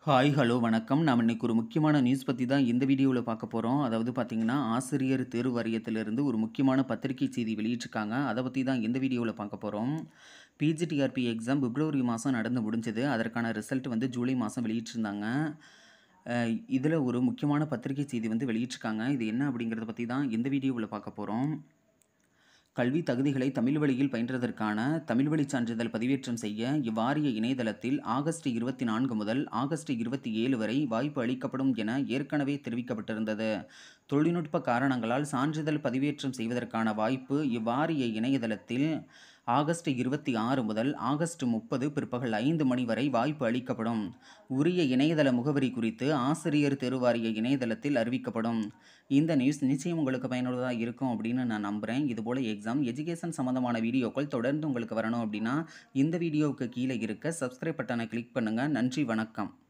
hi hello வணக்கம் நாம் இன்னைக்கு ஒரு முக்கியமான நியூஸ் பற்றி தான் இந்த வீடியோவில் பார்க்க போகிறோம் அதாவது பார்த்தீங்கன்னா ஆசிரியர் தேர்வு வாரியத்திலிருந்து ஒரு முக்கியமான பத்திரிகை செய்தி வெளியிட்டிருக்காங்க அதை பற்றி தான் இந்த வீடியோவில் பார்க்க போகிறோம் பிஜிடிஆர்பி எக்ஸாம் பிப்ரவரி மாதம் நடந்து முடிஞ்சது அதற்கான ரிசல்ட் வந்து ஜூலை மாதம் வெளியிட்டிருந்தாங்க இதில் ஒரு முக்கியமான பத்திரிகை செய்தி வந்து வெளியிட்டிருக்காங்க இது என்ன அப்படிங்கிறத பற்றி தான் இந்த வீடியோவில் பார்க்க போகிறோம் கல்வி தகுதிகளை தமிழ் வழியில் பயின்றதற்கான தமிழ் வழி சான்றிதழ் பதிவேற்றம் செய்ய இவ்வாரிய இணையதளத்தில் ஆகஸ்ட் இருபத்தி நான்கு முதல் ஆகஸ்ட் இருபத்தி ஏழு வரை வாய்ப்பு அளிக்கப்படும் என ஏற்கனவே தெரிவிக்கப்பட்டிருந்தது தொழில்நுட்ப காரணங்களால் சான்றிதழ் பதிவேற்றம் செய்வதற்கான வாய்ப்பு இவ்வாரிய இணையதளத்தில் ஆகஸ்ட் இருபத்தி ஆறு முதல் ஆகஸ்ட் முப்பது பிற்பகல் ஐந்து மணி வரை வாய்ப்பு அளிக்கப்படும் உரிய இணையதள முகவரி குறித்து ஆசிரியர் தேர்வாரிய இணையதளத்தில் அறிவிக்கப்படும் இந்த நியூஸ் நிச்சயம் உங்களுக்கு பயனுள்ளதாக இருக்கும் அப்படின்னு நான் நம்புகிறேன் இதுபோல் எக்ஸாம் எஜுகேஷன் சம்மந்தமான வீடியோக்கள் தொடர்ந்து உங்களுக்கு வரணும் அப்படின்னா இந்த வீடியோவுக்கு கீழே இருக்க சப்ஸ்கிரைப் பட்டனை கிளிக் பண்ணுங்கள் நன்றி வணக்கம்